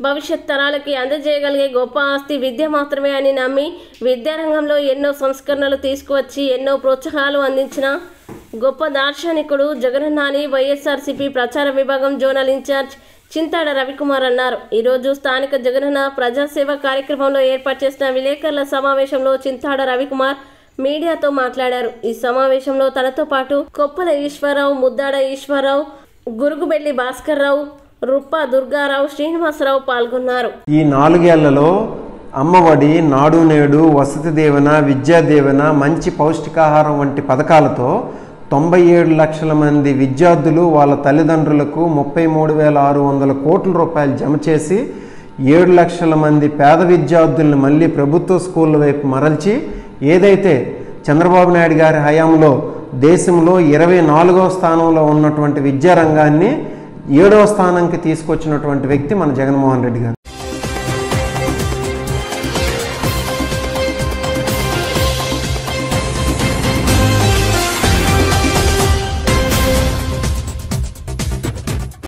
భవిష్యత్ తరాలకి అందజేయగలిగే గొప్ప ఆస్తి విద్య మాత్రమే అని నమ్మి విద్యారంగంలో ఎన్నో సంస్కరణలు తీసుకువచ్చి ఎన్నో ప్రోత్సాహాలు అందించిన గొప్ప దార్శనికుడు జగనన్న అని వైఎస్ఆర్సీపీ ప్రచార విభాగం జోనల్ ఇన్ఛార్జ్ చింతాడ రవికుమార్ అన్నారు ఈరోజు స్థానిక జగనన్న ప్రజాసేవ కార్యక్రమంలో ఏర్పాటు చేసిన విలేకరుల సమావేశంలో చింతాడ రవికుమార్ మీడియాతో మాట్లాడారు ఈ సమావేశంలో తనతో పాటు కొప్పల ఈశ్వరరావు ముద్దాడ ఈశ్వరరావు గురుగుబెల్లి భాస్కర్రావు రుప్ప దుర్గారావు శ్రీనివాసరావు పాల్గొన్నారు ఈ నాలుగేళ్లలో అమ్మఒడి నాడు నేడు వసతి దీవెన విద్యా దీవెన మంచి పౌష్టికాహారం వంటి పథకాలతో తొంభై ఏడు లక్షల మంది విద్యార్థులు వాళ్ళ తల్లిదండ్రులకు ముప్పై మూడు వేల ఆరు వందల కోట్ల రూపాయలు జమ చేసి ఏడు లక్షల మంది పేద విద్యార్థుల్ని మళ్ళీ ప్రభుత్వ స్కూళ్ళ వైపు మరల్చి ఏదైతే చంద్రబాబు నాయుడు గారి హయాంలో దేశంలో ఇరవై నాలుగవ స్థానంలో ఉన్నటువంటి విద్యారంగాన్ని ఏడవ స్థానానికి తీసుకొచ్చినటువంటి వ్యక్తి మన జగన్మోహన్ రెడ్డి గారు